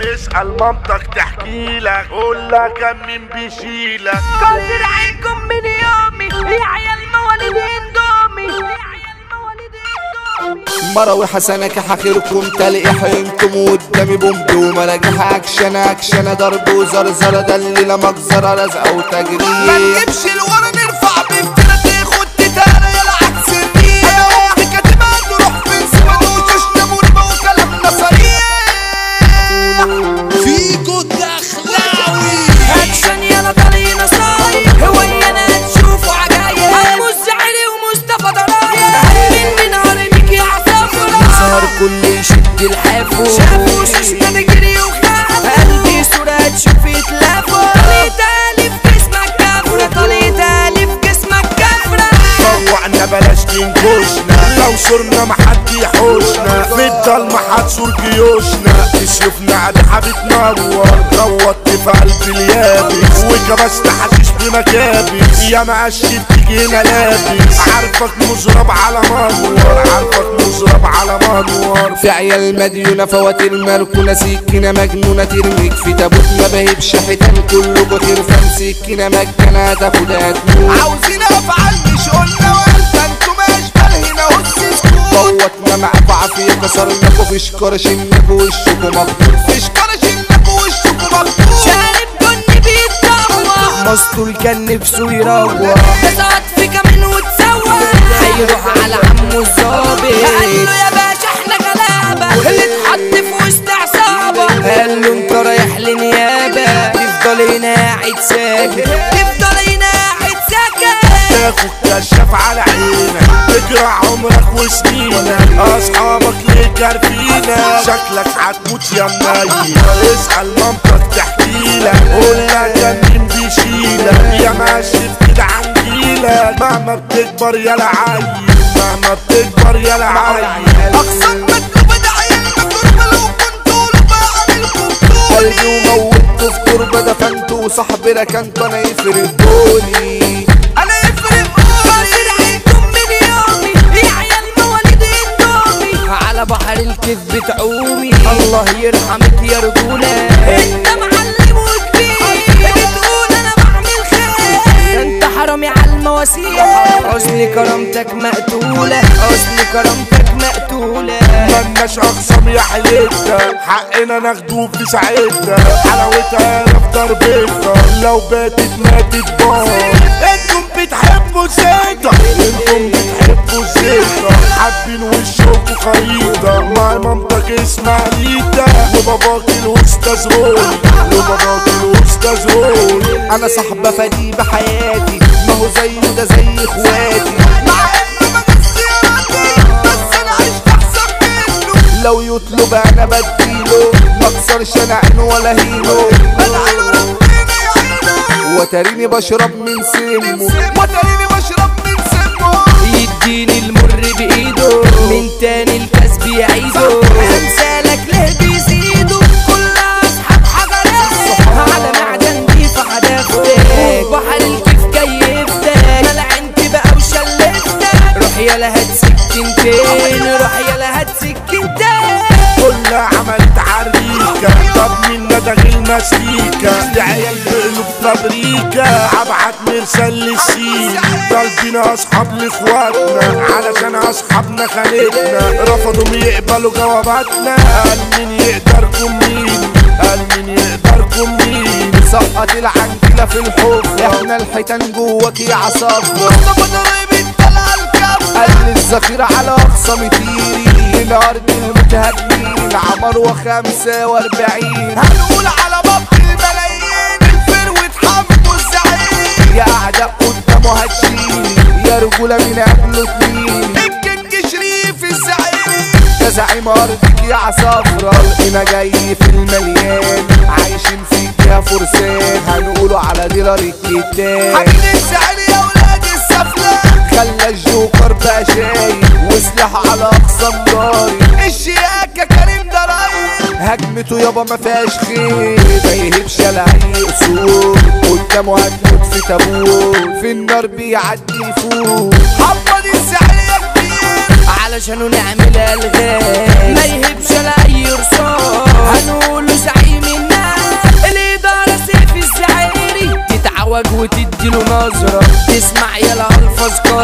اسأل مامتك تحكي لك قول لك كم مين بيشيلك كتر عينكم من يومي يا عيال مواليد اندومي يا عيال مواليد اندومي مروي حسنك حخيركم تلاقي حينكم قدامي بومب ومراجح اكشن اكشن ضرب وزرزرة دليلة مجزرة رزقة ما وتجريد نجيبش الورا نرفع بفتنا تاخد تتانا يلا عكس الريح انا وقت كاتبها نروح في نسيبها وشاشنا مريبة وكلامنا صريح فيكو دخلاوي اكشن يلا طالعين صاير هو انا تشوفوا عجايب محمود زعلي ومصطفى ضرايب من من هرمك يا عصافرة سهر كل يشد الحافو شافوا ششنا نجري وخاف قلبي صورة تشوف يتلافوا طليت الف جسمك كفرة طليت الف جسمك كفرة طوعنا بلاش تنكشنا لو صرنا محد يحوشنا في الضلمة هتصور جيوشنا تشوفنا قدحة بتنور غوطت في قلب اليابس وكبست حشيش بمكابس يا مقشف تيجي هنا لابس عارفك مزرب على منور عارفك مزرب على منور في عيال مديونة فواتير مركونة سكينة مجنونة ترميك في تابوت ما بهبش حيتان كله بخير فم سكينة مجنة تاخدها تموت عاوزين افعال مش قلنا وقلت انتوا مش هنا هسسكوا فوتنا معاكوا عافية كسرناكوا في شكارة شناكوا وشكوا مخطوط مش كرش انكوا وشكوا مفتوح شارب جن بيتدور مسطول كان نفسه يروح تسقط في كمين وتسوى هيروح على عمه الظابط قال له يا باشا احنا غلابة اللي اتحط في وسط عصابة قال له انت رايح لنيابة تفضل هنا قاعد ساكت تفضل هنا قاعد ساكت تاخد كشاف على عينك تجرع عمرك وسنينك اصحابك ليه كارفينك شكلك هتموت يا منيل اسأل مامتك تحكيلك قول لك كان مين بيشيلك يا ماشي كده عن جيلك مهما بتكبر يا العيل مهما بتكبر يا العيل اقسم مكتوبة ده عيال مكتوبة لو كنتوا لبقى عملكوا قلبي وموته في تربة دفنته وصاحبي ركنته انا يفرق دولي انا يفرق كتر عينكم من يومي يا عيال مواليد اندومي على بحر الكذب تعومي الله يرحمك يا رجولة انت معلم وكبير بتقول انا بعمل خير انت حرامي على المواسير حسن كرامتك مقتولة حسن كرامتك مقتولة ملناش اخصام يا حيلتها حقنا ناخده في ساعتها حلاوتها في ضربتها لو باتت ماتت بار انتم بتحبوا الزيطة انتم بتحبوا الزيطة حابين وشكوا خريطة مع مامتك اسمها ريتا وباباك الاستاذ رول وباباك الاستاذ رول انا صاحبة فدي بحياتي ما هو زيه ده زي اخواتي مع انه ما جاش زياراتي بس انا عشت احسن منه لو يطلب انا بديله ما اكسرش انا عينه ولا هينه بدعله ربنا يعينه وتريني بشرب من سمه وتريني بشرب من سمه يديني المر بايده من تاني الكاس بيعيده امثالك ليه بيزيدوا كلها اصحاب حجرات على معدن دي في حدافتك بحر الكيف كيفتك ملعنت بقى وشلفتك روح يلا هات سكينتين روح يلا هات سكينتين كلها عملت عريكة طب مين ندغ المسيكة دي عيال بقلوب فابريكا ابعت مرسل للسين طالبين اصحاب لاخواتنا علشان اصحابنا خانتنا رفضوا يقبلوا جواباتنا قال مين يقدركم مين قال مين يقدركم مين سقط العنكلة في الحب احنا الحيتان جواك يا عصافرة مصطفى ضريب الدلع الكف قال الذخيرة على أقصى متيري الأرض المتهدمين عمر وخمسة وأربعين هنقول على باب الملايين الفروة حمد الزعيم يا أعداء قدامه هتشيلي يا رجولة من قبله اتنين الكينج شريف الزعيم يا زعيم أرضك يا عصافرة القنا جاي في المليان عايشين فيك يا فرسان هنقوله على ديلر الكتاب حمد الزعيم يا ولاد السفلة خلى الجوكر بقى شايل وسلاح على أقصى مداري الشياكة كريم ضرايب هجمته يابا ما فيهاش خير ما يهبش لا اي اصول قدامه هتموت في تابوت في النار بيعدي يفوت محمد الزعيم يا كبير علشانه نعمل الغاز ما يهبش لا اي رصاص هنقوله زعيم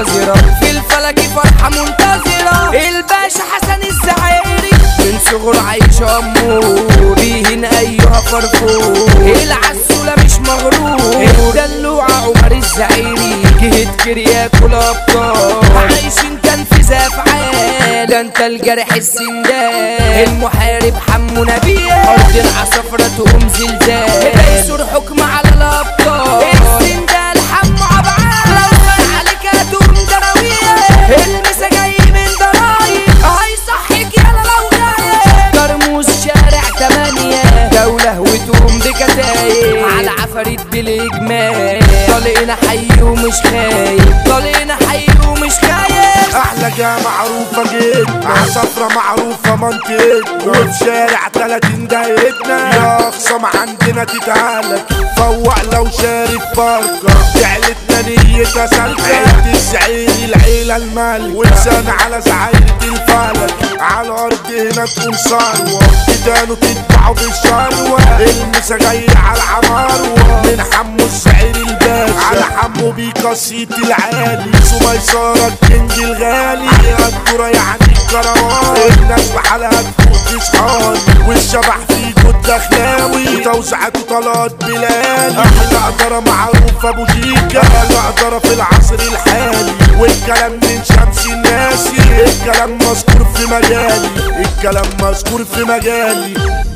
منتظرة في الفلك فرحة منتظرة الباشا حسن الزعيري من صغر عايش أمور بيهن أيها فرفور العسولة مش مغرور دلوعة عمر الزعيري جهد كرياكل أبطال عايشين تنفيذ أفعال ده انت الجرح السندال المحارب حمو نبيل أرض العصفرة تقوم زلزال بيسور حكم على الأبطال السندال حمو عبعال لو كان عليك هتقوم دراوية المسا جاي من ضرايب هيصحيك يلا لو غايب ترموز شارع تمانية دولة وتقوم بكتايب على عفاريت بالاجمال طلقنا حي ومش خايف طلقنا حي ومش خايف احلى جا معروفة جدا عصفرة معروفة منطقتنا وفي شارع تلاتين دقيقتنا يا خصم عندنا تتهلك فوق لو شارب فرقة فعلتنا نيتها سالكة عيلة الزعيري العيلة الملكة ولسان على زعيرة الفلك على الارض هنا تكون ثروة ايدانه تتبعوا بالشروة المسا جاي على العماروة من حمو الزعيري الباشا على حمو بيقصيت العالي سميسارة الكنج الغالي الدورة يعني الكروان الناس بحالها تفوق تصحاني والشبح فيكو الدخلاوي توزيعات وطلات بلالي احلى قدرة معروفة بوتيكا احلى قدرة في العصر الحالي والكلام من شمس الناسي الكلام مذكور في مجالي الكلام مذكور في مجالي